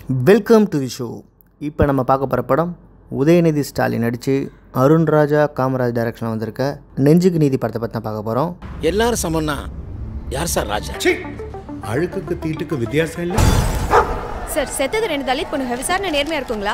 welcome to the show இப்போ நம்ம பார்க்க போகிற படம் உதயநிதி ஸ்டாலின் நடித்து அருண்ராஜா காமராஜ் டைரக்ஷனில் வந்திருக்க நெஞ்சுக்கு நீதி படத்தை பற்றி தான் பார்க்க போகிறோம் எல்லாரும் சமம்னா யார் சார் ராஜா அழுக்குக்கு தீட்டுக்கு வித்தியாசம் இல்லை சார் செத்தது ரெண்டு தலித் பொண்ணுங்க விசாரணை நேர்மையா இருக்குங்களா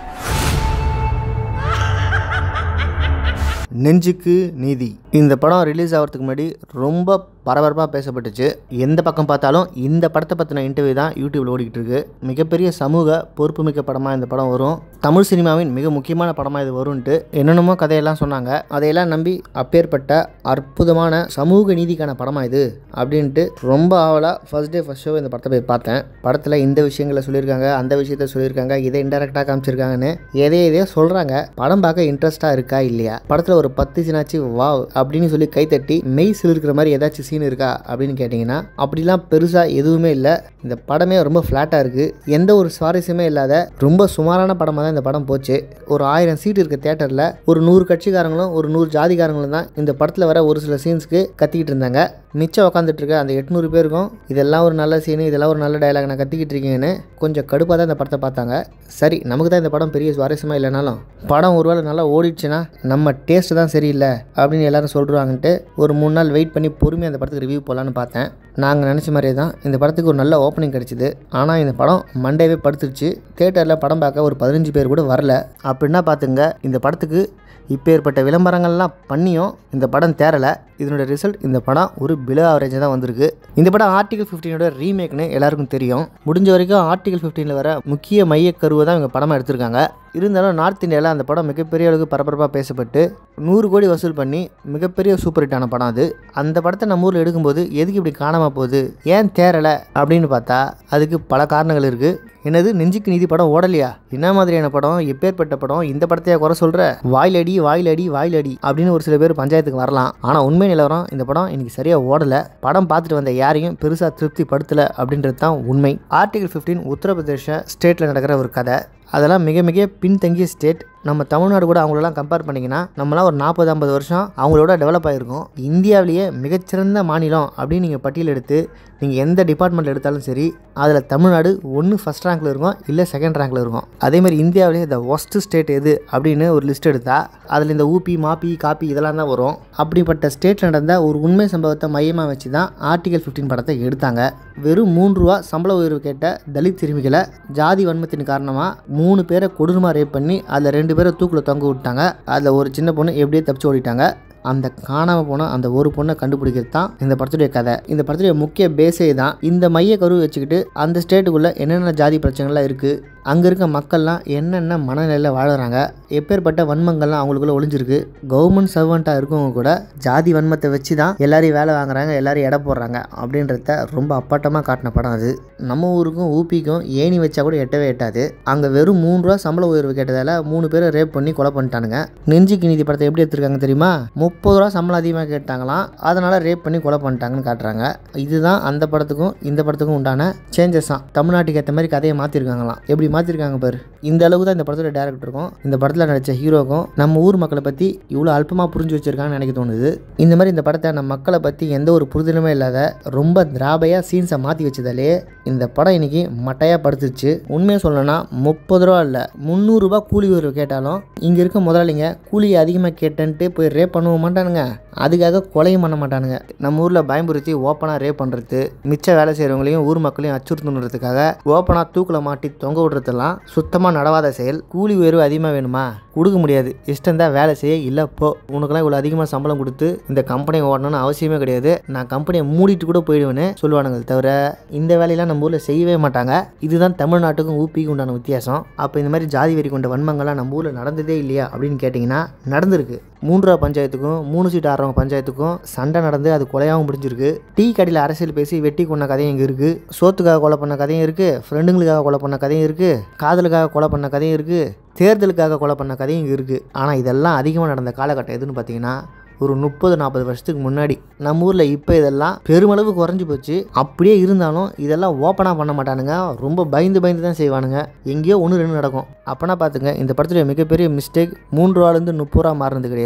நெஞ்சுக்கு நீதி இந்த படம் ரிலீஸ் ஆகிறதுக்கு முன்னாடி ரொம்ப பரபரப்பாக பேசப்பட்டுச்சு எந்த பக்கம் பார்த்தாலும் இந்த படத்தை பற்றின இன்டர்வியூ தான் யூடியூப்ல ஓடிக்கிட்டு இருக்கு மிகப்பெரிய சமூக பொறுப்புமிக்க படமாக இந்த படம் வரும் தமிழ் சினிமாவின் மிக முக்கியமான படமாக இது வரும்ன்ட்டு என்னென்னமோ கதையெல்லாம் சொன்னாங்க அதையெல்லாம் நம்பி அப்பேற்பட்ட அற்புதமான சமூக நீதிக்கான படமாக இது அப்படின்ட்டு ரொம்ப ஆவலாக ஃபர்ஸ்ட் டே ஃபர்ஸ்ட் ஷோ இந்த படத்தை போய் பார்த்தேன் படத்தில் இந்த விஷயங்களை சொல்லியிருக்காங்க அந்த விஷயத்த சொல்லியிருக்காங்க இதை இன்டெரக்டாக காமிச்சிருக்காங்கன்னு எதே எதையோ சொல்கிறாங்க படம் பார்க்க இன்ட்ரெஸ்ட்டாக இருக்கா இல்லையா படத்தில் ஒரு பத்து சீனாச்சு வாவ் அப்படின்னு சொல்லி கைத்தட்டி மெய் சிலிருக்கிற மாதிரி ஏதாச்சும் சீன் இருக்கா அப்படின்னு கேட்டிங்கன்னா அப்படிலாம் பெருசாக எதுவுமே இல்லை இந்த படமே ரொம்ப ஃப்ளாட்டாக இருக்குது எந்த ஒரு சுவாரஸ்யமே இல்லாத ரொம்ப சுமாரான படமாக தான் இந்த படம் போச்சு ஒரு ஆயிரம் சீட் இருக்க தேட்டரில் ஒரு நூறு கட்சிக்காரங்களும் ஒரு நூறு ஜாதிகாரங்களும் தான் இந்த படத்தில் வர ஒரு சில சீன்ஸ்க்கு கத்திக்கிட்டு இருந்தாங்க மிச்சம் உட்காந்துட்டு இருக்க அந்த எட்நூறு பேருக்கும் இதெல்லாம் ஒரு நல்ல சீனு இதெல்லாம் ஒரு நல்ல டயலாக் நான் கத்திக்கிட்டு இருக்கீங்கன்னு கொஞ்சம் கடுப்பாக தான் இந்த படத்தை பார்த்தாங்க சரி நமக்கு தான் இந்த படம் பெரிய சுவாரஸ்யமாக இல்லைனாலும் படம் ஒருவேளை நல்லா ஓடிடுச்சுன்னா நம்ம டேஸ்ட் தான் சரியில்லை அப்படின்னு எல்லாரும் சொல்கிறாங்கன்ட்டு ஒரு மூணு நாள் வெயிட் பண்ணி பொறுமையாக அந்த படத்துக்கு ரிவ்யூ போகலான்னு பார்த்தேன் நாங்கள் நினச்ச மாதிரியே தான் இந்த படத்துக்கு ஒரு நல்ல ஓப்பனிங் கிடச்சிது ஆனால் இந்த படம் மண்டேவே படுத்துருச்சு தேட்டரில் படம் பார்க்க ஒரு பதினஞ்சு பேர் கூட வரல அப்படின்னா பார்த்துங்க இந்த படத்துக்கு இப்போ ஏற்பட்ட விளம்பரங்கள்லாம் பண்ணியும் இந்த படம் தேரலை இதனோட ரிசல்ட் இந்த படம் ஒரு பிலோ ஆவரேஜாக தான் வந்திருக்கு இந்த படம் ஆர்டிகல் ஃபிஃப்டீனோட ரீமேக்னு எல்லாருக்கும் தெரியும் முடிஞ்ச வரைக்கும் ஆர்டிகல் ஃபிஃப்டீனில் வர முக்கிய மையக்கருவை தான் இவங்க படமாக எடுத்திருக்காங்க இருந்தாலும் நார்த் இந்தியாவில் அந்த படம் மிகப்பெரிய அளவுக்கு பரபரப்பாக பேசப்பட்டு நூறு கோடி வசூல் பண்ணி மிகப்பெரிய சூப்பர் ஹிட்டான படம் அது அந்த படத்தை நம்ம ஊரில் எடுக்கும்போது எதுக்கு இப்படி காணாமல் போகுது ஏன் தேரலை அப்படின்னு பார்த்தா அதுக்கு பல காரணங்கள் இருக்குது என்னது நெஞ்சுக்கு நீதி படம் ஓடலையா என்ன மாதிரியான படம் எப்பேற்பட்ட படம் இந்த படத்தையா குறை சொல்கிற வாயிலடி வாயிலடி வாயிலடி அப்படின்னு ஒரு சில பேர் பஞ்சாயத்துக்கு வரலாம் ஆனால் உண்மை நிலவரம் இந்த படம் இன்னைக்கு சரியாக ஓடலை படம் பார்த்துட்டு வந்த யாரையும் பெருசாக திருப்தி படுத்தலை அப்படின்றது தான் உண்மை ஆர்டிகல் ஃபிஃப்டீன் உத்தரப்பிரதேச ஸ்டேட்டில் நடக்கிற ஒரு கதை அதெல்லாம் மிக மிக பின்தங்கிய ஸ்டேட் நம்ம தமிழ்நாடு கூட அவங்களெல்லாம் கம்பேர் பண்ணிங்கன்னா நம்மளாம் ஒரு நாற்பது ஐம்பது வருஷம் அவங்களோட டெவலப் ஆகிருக்கும் இந்தியாவிலேயே மிகச்சிறந்த மாநிலம் அப்படின்னு நீங்கள் பட்டியல் எடுத்து நீங்கள் எந்த டிபார்ட்மெண்ட் எடுத்தாலும் சரி அதில் தமிழ்நாடு ஒன்று ஃபஸ்ட் ரேங்க்கில் இருக்கும் இல்லை செகண்ட் ரேங்க்கில் இருக்கும் அதேமாதிரி இந்தியாவிலேயே த ஒஸ்ட் ஸ்டேட் எது அப்படின்னு ஒரு லிஸ்ட் எடுத்தால் அதில் இந்த ஊபி மாப்பி காப்பி இதெல்லாம் தான் வரும் அப்படிப்பட்ட ஸ்டேட்டில் நடந்த ஒரு உண்மை சம்பவத்தை மையமாக வச்சு தான் ஆர்டிகல் ஃபிஃப்டீன் படத்தை எடுத்தாங்க வெறும் மூன்று ரூபா சம்பள உயர்வு கேட்ட தலித் சிறுமிகளை ஜாதி வன்மத்தின் காரணமாக மூணு பேரை கொடூரமாக ரேப் பண்ணி அதில் ரெண்டு பேரை தூக்கில் தொங்க விட்டாங்க அதில் ஒரு சின்ன பொண்ணு எப்படியே தப்பிச்சு ஓடிட்டாங்க அந்த காணாமல் போன அந்த ஒரு பொண்ணை கண்டுபிடிக்கிறது தான் இந்த படத்துடைய கதை இந்த படத்துடைய முக்கிய பேஸே தான் இந்த மைய கரு வச்சுக்கிட்டு அந்த ஸ்டேட்டுக்குள்ளே என்னென்ன ஜாதி பிரச்சனைகள்லாம் இருக்குது அங்கே இருக்க மக்கள்லாம் என்னென்ன மனநிலையில் வாழுறாங்க எப்பேற்பட்ட வன்மங்கள்லாம் அவங்களுக்குள்ள ஒளிஞ்சிருக்கு கவர்மெண்ட் சர்வெண்ட்டாக இருக்கவங்க கூட ஜாதி வன்மத்தை வச்சு தான் எல்லாரையும் வேலை வாங்குறாங்க எல்லாரையும் எடை போடுறாங்க அப்படின்றத ரொம்ப அப்பட்டமாக காட்டின படம் அது நம்ம ஊருக்கும் ஊப்பிக்கும் ஏணி வச்சா கூட எட்டவே எட்டாது அங்கே வெறும் மூணு ரூபா சம்பள உயர்வு கேட்டதால் மூணு பேரை ரேப் பண்ணி கொலை பண்ணிட்டானுங்க நெஞ்சுக்கு நீதி படத்தை எப்படி எடுத்திருக்காங்க தெரியுமா முப்பது ரூபா சம்பளம் அதிகமாக கேட்டாங்களாம் அதனால் ரேப் பண்ணி கொலை பண்ணிட்டாங்கன்னு காட்டுறாங்க இதுதான் அந்த படத்துக்கும் இந்த படத்துக்கும் உண்டான சேஞ்சஸ் தான் தமிழ்நாட்டுக்கு ஏற்ற மாதிரி கதையை மாற்றிருக்காங்களாம் எப்படி மாற்றிருக்காங்க பாரு இந்த அளவுக்கு தான் இந்த படத்தோட டேரக்டருக்கும் இந்த படத்தில் நடித்த ஹீரோக்கும் நம்ம ஊர் மக்களை பற்றி இவ்வளோ அல்பமாக புரிஞ்சு வச்சிருக்காங்கன்னு எனக்கு தோணுது இந்த மாதிரி இந்த படத்தை நம்ம மக்களை பற்றி எந்த ஒரு புரிதலுமே இல்லாத ரொம்ப திராபையாக சீன்ஸை மாற்றி வச்சதாலே இந்த படம் இன்னைக்கு மட்டையாக படுத்துச்சு உண்மையாக சொல்லணும்னா முப்பது ரூபா இல்லை முந்நூறுரூபா கூலி உயர்வு கேட்டாலும் இங்கே இருக்க முதலாளிங்க கூலி அதிகமாக கேட்டேன்ட்டு போய் ரேப் பண்ண மாட்டானுங்க அதுக்காக கொலையும் பண்ண மாட்டானுங்க நம்ம ஊரில் பயம்புறுத்தி ஓப்பனாக ரேப் பண்ணுறது மிச்ச வேலை செய்கிறவங்களையும் ஊர் மக்களையும் அச்சுறுத்தணுன்றதுக்காக ஓப்பனாக தூக்கில் மாட்டி தொங்க விடுறதெல்லாம் சுத்தமாக நடவாத செயல் கூலி உயர்வு அதிகமாக வேணுமா கொடுக்க முடியாது இஷ்டம் தான் வேலை செய்ய இல்லை போ உனக்கெல்லாம் இவ்வளோ அதிகமாக சம்பளம் கொடுத்து இந்த கம்பெனியை ஓடணும்னு அவசியமே கிடையாது நான் கம்பெனியை மூடிட்டு கூட போயிடுவேன்னு சொல்லுவானுங்க தவிர இந்த வேலையெல்லாம் நம்ம ஊரில் செய்யவே மாட்டாங்க இதுதான் தமிழ்நாட்டுக்கும் ஊப்பிக்கும் உண்டான வித்தியாசம் அப்போ இந்த மாதிரி ஜாதி வெறி கொண்ட வன்மங்கள்லாம் நம்ம ஊரில் நடந்ததே இல்லையா அப்படின்னு கேட்டிங்கன்னா நடந்திருக்கு மூன்றுரூவா பஞ்சாயத்துக்கும் மூணு சீட் ஆடுறவங்க பஞ்சாயத்துக்கும் சண்டை நடந்து அது கொலையாகவும் முடிஞ்சிருக்கு டீ கடையில் அரசியல் பேசி வெட்டி கொண்ட கதையும் இங்கே இருக்குது சோத்துக்காக கொலை பண்ண கதையும் இருக்குது ஃப்ரெண்டுங்களுக்காக கொலை பண்ண கதையும் இருக்குது காதலுக்காக கொலை பண்ண கதையும் இருக்குது தேர்தலுக்காக கொலை பண்ண கதையும் இங்கே இருக்குது ஆனால் இதெல்லாம் அதிகமாக நடந்த காலகட்டம் எதுன்னு பார்த்தீங்கன்னா ஒரு முப்பது நாற்பது வருஷத்துக்கு முன்னாடி நம்ம ஊரில் இப்போ இதெல்லாம் பெருமளவு குறைஞ்சி போச்சு அப்படியே இருந்தாலும் இதெல்லாம் ஓப்பனாக பண்ண மாட்டானுங்க ரொம்ப பயந்து பயந்து தான் செய்வானுங்க எங்கேயோ ஒன்று ரெண்டு நடக்கும் அப்போனா பார்த்துங்க இந்த படத்துடைய மிகப்பெரிய மிஸ்டேக் மூன்று ரூபாலேருந்து முப்பது ரூபா மாறினது கிடையாது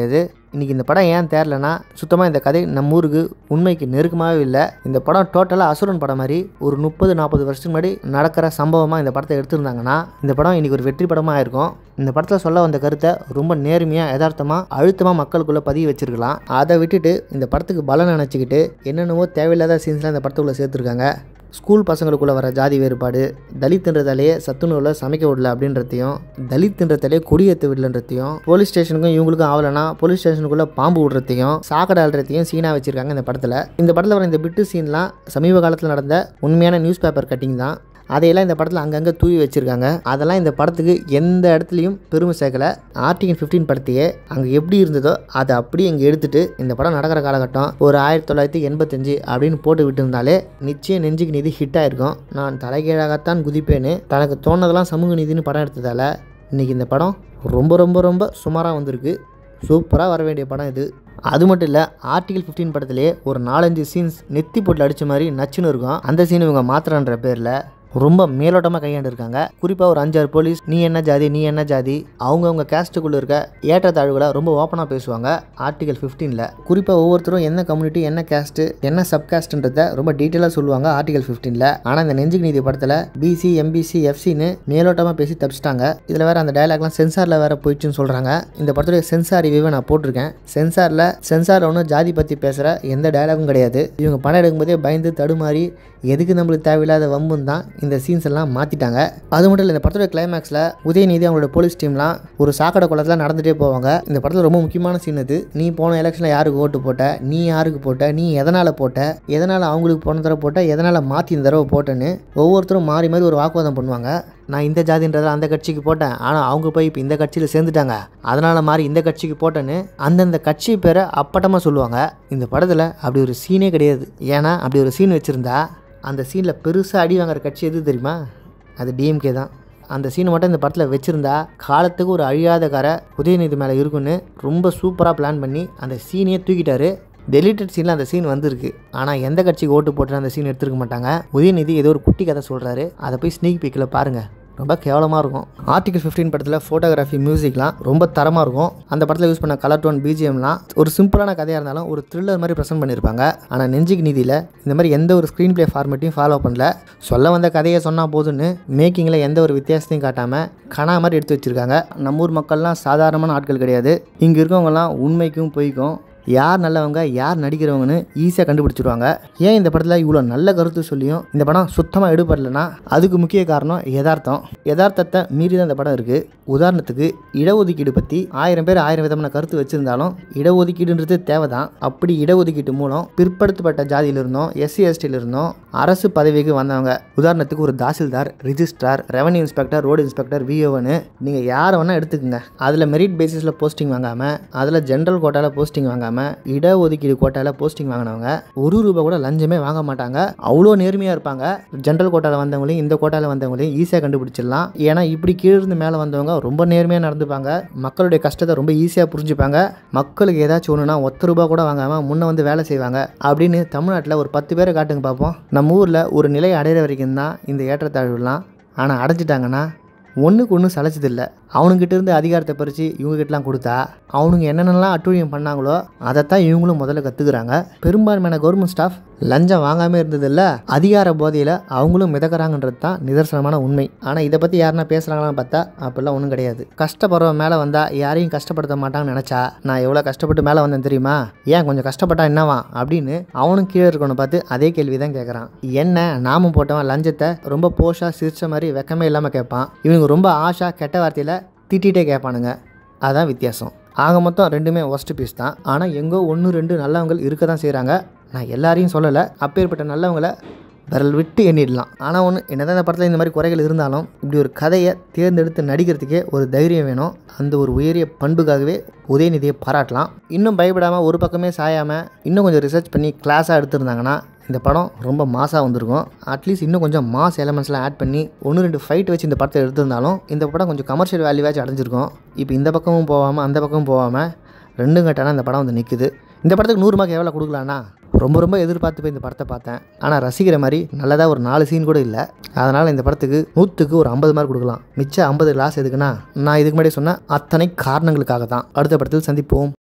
இன்றைக்கி இந்த படம் ஏன் தேரலனா சுத்தமாக இந்த கதை நம்ம ஊருக்கு உண்மைக்கு நெருக்கமாகவே இல்லை இந்த படம் டோட்டலாக அசுரன் படம் மாதிரி ஒரு முப்பது நாற்பது வருஷத்துக்கு முன்னாடி நடக்கிற சம்பவமாக இந்த படத்தை எடுத்திருந்தாங்கன்னா இந்த படம் இன்றைக்கி ஒரு வெற்றி படமாக ஆயிருக்கும் இந்த படத்தில் சொல்ல வந்த கருத்தை ரொம்ப நேர்மையாக யதார்த்தமாக அழுத்தமாக மக்களுக்குள்ளே பதிய வச்சிருக்கலாம் அதை விட்டுட்டு இந்த படத்துக்கு பலம் நினச்சிக்கிட்டு என்னென்னவோ தேவையில்லாத சீன்ஸ்லாம் இந்த படத்துக்குள்ளே சேர்த்துருக்காங்க ஸ்கூல் பசங்களுக்குள்ளே வர ஜாதி வேறுபாடு தலித்துன்றதாலேயே சத்துணவில் சமைக்க விடல அப்படின்றதையும் தலித்துன்றதாலே கொடியேற்ற விடலன்றதையும் போலீஸ் ஸ்டேஷனுக்கும் இவங்களுக்கும் ஆகலைன்னா போலீஸ் ஸ்டேஷனுக்குள்ளே பாம்பு விடுறதையும் சாக்கடை அல்றதையும் சீனாக வச்சுருக்காங்க இந்த படத்தில் இந்த படத்தில் வர இந்த பிட்டு சீன்லாம் சமீப காலத்தில் நடந்த உண்மையான நியூஸ் பேப்பர் கட்டிங் தான் அதையெல்லாம் இந்த படத்தில் அங்கங்கே தூவி வச்சுருக்காங்க அதெல்லாம் இந்த படத்துக்கு எந்த இடத்துலையும் பெருமை சேர்க்கலை ஆர்டிகல் ஃபிஃப்டீன் படத்தையே அங்கே எப்படி இருந்ததோ அதை அப்படியே இங்கே எடுத்துட்டு இந்த படம் நடக்கிற காலகட்டம் ஒரு ஆயிரத்தி தொள்ளாயிரத்தி எண்பத்தஞ்சு அப்படின்னு போட்டு விட்டுருந்தாலே நிச்சயம் நெஞ்சுக்கு நீதி ஹிட் ஆயிருக்கும் நான் தலைகீழாகத்தான் குதிப்பேன்னு தனக்கு தோணதெல்லாம் சமூக நீதினு படம் எடுத்ததால் இன்றைக்கி இந்த படம் ரொம்ப ரொம்ப ரொம்ப சுமாராக வந்திருக்கு சூப்பராக வர வேண்டிய படம் இது அது மட்டும் இல்லை ஆர்டிகல் ஃபிஃப்டீன் படத்துலேயே ஒரு நாலஞ்சு சீன்ஸ் நெத்தி போட்டில் அடித்த மாதிரி நச்சுன்னு இருக்கும் அந்த சீன் இவங்க மாத்திரன்ற பேரில் ரொம்ப மேலோட்டமாக கையாண்டிருக்காங்க குறிப்பாக ஒரு அஞ்சாறு போலீஸ் நீ என்ன ஜாதி நீ என்ன ஜாதி அவங்கவுங்க கேஸ்ட்டுக்குள்ளே இருக்க ஏற்றத்தாழ்வுகளை ரொம்ப ஓப்பனாக பேசுவாங்க ஆர்டிகல் ஃபிஃப்டீனில் குறிப்பாக ஒவ்வொருத்தரும் என்ன கம்யூனிட்டி என்ன கேஸ்ட்டு என்ன சப் கேஸ்ட்ன்றத ரொம்ப டீட்டெயிலாக சொல்லுவாங்க ஆர்டிகல் ஃபிஃப்டீனில் ஆனால் இந்த நெஞ்சுக்கு நீதி படத்தில் பிசி எம்பிசி எஃப்சின்னு மேலோட்டமாக பேசி தப்பிச்சிட்டாங்க இதில் வேறு அந்த டயலாக்லாம் சென்சாரில் வேறு போயிடுச்சுன்னு சொல்கிறாங்க இந்த படத்துடைய சென்சார் ரிவ்யூவை நான் போட்டிருக்கேன் சென்சாரில் சென்சாரில் ஒன்றும் ஜாதி பற்றி பேசுகிற எந்த டயலாகும் கிடையாது இவங்க படம் எடுக்கும்போதே பயந்து தடுமாறி எதுக்கு நம்மளுக்கு தேவையில்லாத வம்புன்னு தான் இந்த சீன்ஸ் எல்லாம் மாற்றிட்டாங்க அது மட்டும் இல்லை இந்த படத்தோட கிளைமேக்ஸில் உதயநிதி அவங்களோட போலீஸ் டீம்லாம் ஒரு சாக்கடை குளத்தில் நடந்துகிட்டே போவாங்க இந்த படத்தில் ரொம்ப முக்கியமான சீன் இது நீ போன எலெக்ஷனில் யாருக்கு ஓட்டு போட்ட நீ யாருக்கு போட்ட நீ எதனால் போட்ட எதனால் அவங்களுக்கு போன தடவை போட்ட எதனால் மாற்றி இந்த தடவை போட்டேன்னு ஒவ்வொருத்தரும் மாறி மாறி ஒரு வாக்குவாதம் பண்ணுவாங்க நான் இந்த ஜாதின்றதில் அந்த கட்சிக்கு போட்டேன் ஆனால் அவங்க போய் இப்போ இந்த கட்சியில் சேர்ந்துட்டாங்க அதனால் மாறி இந்த கட்சிக்கு போட்டேன்னு அந்தந்த கட்சி பேரை அப்பட்டமாக சொல்லுவாங்க இந்த படத்தில் அப்படி ஒரு சீனே கிடையாது ஏன்னா அப்படி ஒரு சீன் வச்சுருந்தா அந்த சீனில் பெருசாக அடி வாங்குற கட்சி எது தெரியுமா அது டிஎம்கே தான் அந்த சீனை மட்டும் இந்த படத்தில் வச்சுருந்தா காலத்துக்கு ஒரு அழியாத கரை உதயநிதி மேலே இருக்குன்னு ரொம்ப சூப்பராக பிளான் பண்ணி அந்த சீனையே தூக்கிட்டாரு டெலிட்டட் சீனில் அந்த சீன் வந்திருக்கு ஆனால் எந்த கட்சிக்கு ஓட்டு போட்டு அந்த சீன் எடுத்துருக்க மாட்டாங்க உதயநிதி ஏதோ ஒரு குட்டி கதை சொல்கிறாரு அதை போய் ஸ்னீக் பீக்கில் பாருங்கள் ரொம்ப கேவலமாக இருக்கும் ஆர்டிகல் ஃபிஃப்டீன் படத்தில் ஃபோட்டோகிராஃபி மியூசிக்லாம் ரொம்ப தரமாக இருக்கும் அந்த படத்தில் யூஸ் பண்ண கலர் டோன் பிஜிஎம்லாம் ஒரு சிம்பிளான கதையாக இருந்தாலும் ஒரு த்ரில்லர் மாதிரி ப்ரெசென்ட் பண்ணியிருப்பாங்க ஆனால் நெஞ்சுக்கு நீதியில் இந்த மாதிரி எந்த ஒரு ஸ்க்ரீன் ப்ளே ஃபார்மேட்டையும் ஃபாலோ பண்ணல சொல்ல வந்த கதையை சொன்னால் போதுன்னு மேக்கிங்கில் எந்த ஒரு வித்தியாசத்தையும் காட்டாமல் கனா மாதிரி எடுத்து வச்சுருக்காங்க நம்ம ஊர் மக்கள்லாம் சாதாரணமான ஆட்கள் கிடையாது இங்கே இருக்கவங்கலாம் உண்மைக்கும் பொய்க்கும் யார் நல்லவங்க யார் நடிக்கிறவங்கன்னு ஈஸியாக கண்டுபிடிச்சிருவாங்க ஏன் இந்த படத்தில் இவ்வளோ நல்ல கருத்து சொல்லியும் இந்த படம் சுத்தமாக எடுபடலைன்னா அதுக்கு முக்கிய காரணம் யதார்த்தம் யதார்த்தத்தை மீறி தான் இந்த படம் இருக்குது உதாரணத்துக்கு இடஒதுக்கீடு பற்றி ஆயிரம் பேர் ஆயிரம் விதமான கருத்து வச்சுருந்தாலும் இடஒதுக்கீடுன்றது தேவை தான் அப்படி இடஒதுக்கீட்டு மூலம் பிற்படுத்தப்பட்ட ஜாதியில இருந்தோம் எஸ்சி எஸ்டியில் இருந்தோம் அரசு பதவிக்கு வந்தவங்க உதாரணத்துக்கு ஒரு tahsildar registrar revenue inspector road inspector விஓன்னு நீங்கள் யாரை வேணால் எடுத்துக்கோங்க அதில் மெரிட் பேசிஸில் போஸ்டிங் வாங்காமல் அதில் ஜென்ரல் கோட்டாவில் போஸ்டிங் வாங்காமல் இடஒதுக்கீடு கோட்டாவில் போஸ்டிங் வாங்கினவங்க ஒரு ரூபா கூட லஞ்சமே வாங்க மாட்டாங்க அவ்வளோ நேர்மையாக இருப்பாங்க ஜென்ரல் கோட்டாவில் வந்தவங்களையும் இந்த கோட்டாவில் வந்தவங்களையும் ஈஸியாக கண்டுபிடிச்சிடலாம் ஏன்னா இப்படி கீழே இருந்து மேலே வந்தவங்க ரொம்ப நேர்மையாக நடந்துப்பாங்க மக்களுடைய கஷ்டத்தை ரொம்ப ஈஸியாக புரிஞ்சுப்பாங்க மக்களுக்கு ஏதாச்சும் ஒன்றுனா ஒத்த ரூபா கூட வாங்காமல் முன்ன வந்து வேலை செய்வாங்க அப்படின்னு தமிழ்நாட்டில் ஒரு பத்து பேரை காட்டுங்க பார்ப்போம் நம்ம ஊரில் ஒரு நிலை அடையிற வரைக்கும் தான் இந்த ஏற்றத்தாழ்வுலாம் ஆனால் அடைஞ்சிட்டாங்கன்னா ஒன்றுக்கு ஒன்றும் சளைச்சதில்லை அவனுங்கிட்ட இருந்து அதிகாரத்தை பறித்து இவங்ககிட்டலாம் கொடுத்தா அவனுங்க என்னென்னலாம் அட்டூழியம் பண்ணாங்களோ அதைத்தான் இவங்களும் முதல்ல கற்றுக்குறாங்க பெரும்பான்மையான கவர்மெண்ட் ஸ்டாஃப் லஞ்சம் வாங்காமல் இருந்ததில்ல அதிகார போதையில் அவங்களும் மிதக்கிறாங்கன்றது தான் நிதர்சனமான உண்மை ஆனால் இதை பற்றி யாருன்னா பேசுகிறாங்களான்னு பார்த்தா அப்படிலாம் ஒன்றும் கிடையாது கஷ்டப்படுறவன் மேலே வந்தால் யாரையும் கஷ்டப்படுத்த மாட்டாங்கன்னு நினச்சா நான் எவ்வளோ கஷ்டப்பட்டு மேலே வந்தேன் தெரியுமா ஏன் கொஞ்சம் கஷ்டப்பட்டா என்னவா அப்படின்னு அவனும் கீழே இருக்கணும் பார்த்து அதே கேள்வி தான் கேட்குறான் என்ன நாமும் போட்டவன் லஞ்சத்தை ரொம்ப போஷாக சிரிச்ச மாதிரி வெக்கமே இல்லாமல் கேட்பான் இவனுங்க ரொம்ப ஆஷா கெட்ட வார்த்தையில் திட்டிகிட்டே கேட்பானுங்க அதான் வித்தியாசம் ஆக மொத்தம் ரெண்டுமே ஒஸ்ட் பீஸ் தான் ஆனால் எங்கோ ஒன்று ரெண்டு நல்லவங்க இருக்க தான் செய்கிறாங்க நான் எல்லாரையும் சொல்லலை அப்பேற்பட்ட நல்லவங்களை விரல் விட்டு எண்ணிடலாம் ஆனால் ஒன்று என்னதான் இந்த படத்தில் இந்த மாதிரி குறைகள் இருந்தாலும் இப்படி ஒரு கதையை தேர்ந்தெடுத்து நடிக்கிறதுக்கே ஒரு தைரியம் வேணும் அந்த ஒரு உயரிய பண்புக்காகவே உதயநிதியை பாராட்டலாம் இன்னும் பயப்படாமல் ஒரு பக்கமே சாயாமல் இன்னும் கொஞ்சம் ரிசர்ச் பண்ணி கிளாஸாக எடுத்திருந்தாங்கன்னா இந்த படம் ரொம்ப மாசாக வந்திருக்கும் அட்லீஸ்ட் இன்னும் கொஞ்சம் மாஸ் எலமெண்ட்ஸ்லாம் ஆட் பண்ணி ஒன்று ரெண்டு ஃபைட் வச்சு இந்த படத்தை எடுத்திருந்தாலும் இந்த படம் கொஞ்சம் கமர்ஷியல் வேல்யூவாச்சும் அடைஞ்சிருக்கும் இப்போ இந்த பக்கமும் போகாமல் அந்த பக்கமும் போகாமல் ரெண்டும் கட்டான இந்த படம் வந்து நிற்குது இந்த படத்துக்கு நூறு மார்க் எவ்வளோ கொடுக்கலான்னா ரொம்ப ரொம்ப எதிர்பார்த்து போய் இந்த படத்தை பார்த்தேன் ஆனால் ரசிக்கிற மாதிரி நல்லதாக ஒரு நாலு சீன் கூட இல்லை அதனால் இந்த படத்துக்கு நூற்றுக்கு ஒரு ஐம்பது மார்க் கொடுக்கலாம் மிச்சம் ஐம்பது லாஸ் எதுக்குன்னா நான் இதுக்கு முன்னாடி சொன்ன அத்தனை காரணங்களுக்காக தான் அடுத்த படத்தில் சந்திப்போம்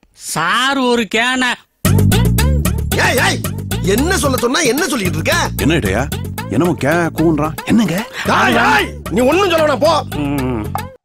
சார் ஒரு கேன ஏய் ஏய் என்ன சொல்ல சொன்னா என்ன சொல்லிட்டு இருக்க என்ன இடையா என்னமோ கே கூன்றான் என்னங்க ஏய், ஏய், நீ ஒண்ணும் சொல்ல வேணாம், போ ம்,